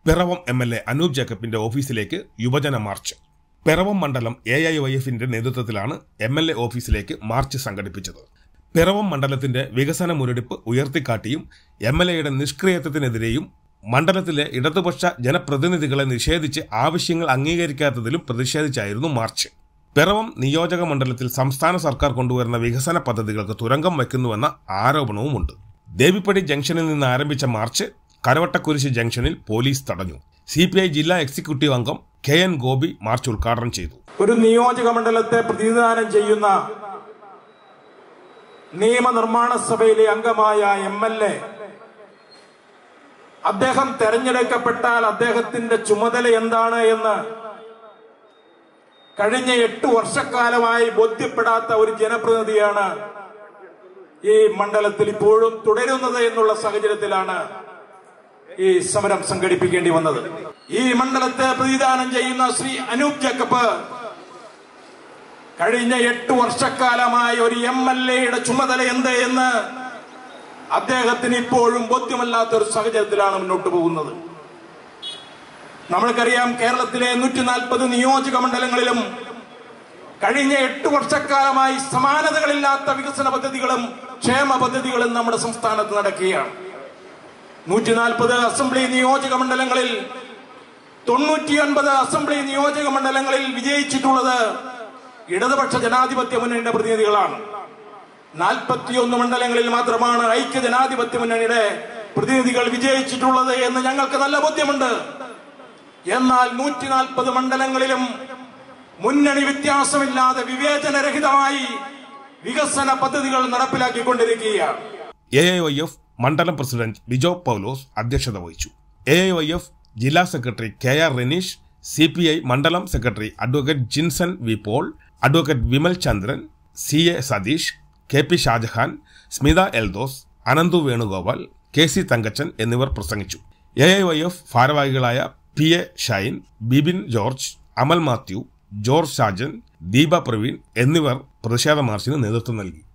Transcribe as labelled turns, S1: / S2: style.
S1: Piravom M L A Anoop ജേക്കബിന്റെ ഓഫീസിലേക്ക് യുവജന മാർച്ച് പിറവം മണ്ഡലം എ ഐ വൈ എഫിന്റെ നേതൃത്വത്തിലാണ് എം എൽ എ ഓഫീസിലേക്ക് മാർച്ച് സംഘടിപ്പിച്ചത് പിറവം മണ്ഡലത്തിന്റെ വികസന മുരടിപ്പ് ഉയർത്തിക്കാട്ടിയും എം എൽ എയുടെ നിഷ്ക്രിയത്വത്തിനെതിരെയും മണ്ഡലത്തിലെ ഇടതുപക്ഷ ജനപ്രതിനിധികളെ നിഷേധിച്ച് ആവശ്യങ്ങൾ അംഗീകരിക്കാത്തതിലും പ്രതിഷേധിച്ചായിരുന്നു മാർച്ച് പിറവം നിയോജക മണ്ഡലത്തിൽ സംസ്ഥാന സർക്കാർ കൊണ്ടുവരുന്ന വികസന പദ്ധതികൾക്ക് തുരങ്കം വയ്ക്കുന്നുവെന്ന ആരോപണവുമുണ്ട് ദേവിപ്പടി ജംഗ്ഷനിൽ നിന്ന് ആരംഭിച്ച മാർച്ച് കരവട്ടക്കുരിശ് ജംഗ്ഷനിൽ പോലീസ് തടഞ്ഞു സി ജില്ലാ എക്സിക്യൂട്ടീവ് അംഗം കെ എൻ ഗോപി മാർച്ച് ഉദ്ഘാടനം ചെയ്തു
S2: ഒരു നിയോജക മണ്ഡലത്തെ പ്രതിനിധാനം ചെയ്യുന്ന നിയമനിർമ്മാണ സഭയിലെ അംഗമായ എം എൽ എ അദ്ദേഹം തെരഞ്ഞെടുക്കപ്പെട്ടാൽ അദ്ദേഹത്തിന്റെ ചുമതല എന്താണ് എന്ന് കഴിഞ്ഞ എട്ട് വർഷക്കാലമായി ബോധ്യപ്പെടാത്ത ഒരു ജനപ്രതിനിധിയാണ് ഈ മണ്ഡലത്തിൽ ഇപ്പോഴും തുടരുന്നത് എന്നുള്ള സാഹചര്യത്തിലാണ് ഈ സമരം സംഘടിപ്പിക്കേണ്ടി വന്നത് ഈ മണ്ഡലത്തെ പ്രതിദാനം ചെയ്യുന്ന ശ്രീ അനൂപ് ജേക്കബ് കഴിഞ്ഞ എട്ട് വർഷക്കാലമായി ഒരു എം എൽ എയുടെ ചുമതല എന്ത് എന്ന് അദ്ദേഹത്തിന് ഇപ്പോഴും ബോധ്യമല്ലാത്ത ഒരു സാഹചര്യത്തിലാണ് മുന്നോട്ട് പോകുന്നത് നമ്മൾക്കറിയാം കേരളത്തിലെ നൂറ്റി നാൽപ്പത് നിയോജക മണ്ഡലങ്ങളിലും കഴിഞ്ഞ എട്ട് വർഷക്കാലമായി സമാനതകളില്ലാത്ത വികസന പദ്ധതികളും ക്ഷേമ പദ്ധതികളും നമ്മുടെ സംസ്ഥാനത്ത് നടക്കുകയാണ് നൂറ്റി നാൽപ്പത് അസംബ്ലി നിയോജക മണ്ഡലങ്ങളിൽ തൊണ്ണൂറ്റിയൊൻപത് അസംബ്ലി നിയോജക മണ്ഡലങ്ങളിൽ വിജയിച്ചിട്ടുള്ളത് ഇടതുപക്ഷ ജനാധിപത്യ മുന്നണിയുടെ പ്രതിനിധികളാണ് നാൽപ്പത്തിയൊന്ന് മണ്ഡലങ്ങളിൽ മാത്രമാണ് ഐക്യ ജനാധിപത്യ മുന്നണിയുടെ പ്രതിനിധികൾ വിജയിച്ചിട്ടുള്ളത് എന്ന് ഞങ്ങൾക്ക് നല്ല ബോധ്യമുണ്ട് എന്നാൽ നൂറ്റി നാൽപ്പത് മണ്ഡലങ്ങളിലും മുന്നണി വ്യത്യാസമില്ലാതെ വിവേചനരഹിതമായി വികസന പദ്ധതികൾ നടപ്പിലാക്കിക്കൊണ്ടിരിക്കുകയാണ്
S1: എ ഐ വൈ എഫ് മണ്ഡലം പ്രസിഡന്റ് ബിജോ പൗലോസ് അധ്യക്ഷത വഹിച്ചു എ ഐ വൈ എഫ് ജില്ലാ secretary K R Reneesh C P I മണ്ഡലം secretary advocate Jinson V Paul advocate Vimal Chandran C A Satheesh K P Shajahan Smitha Eldhose Ananthu Venugopal K C Thankachan എന്നിവർ പ്രസംഗിച്ചു എ ഐ വൈ എഫ് ഭാരവാഹികളായ പി എ ഷൈൻ ബിബിൻ ജോർജ് അമൽ മാത്യു ജോർജ് ഷാജൻ ദീപ പ്രവീൺ എന്നിവർ പ്രതിഷേധ മാർച്ചിന് നേതൃത്വം നൽകി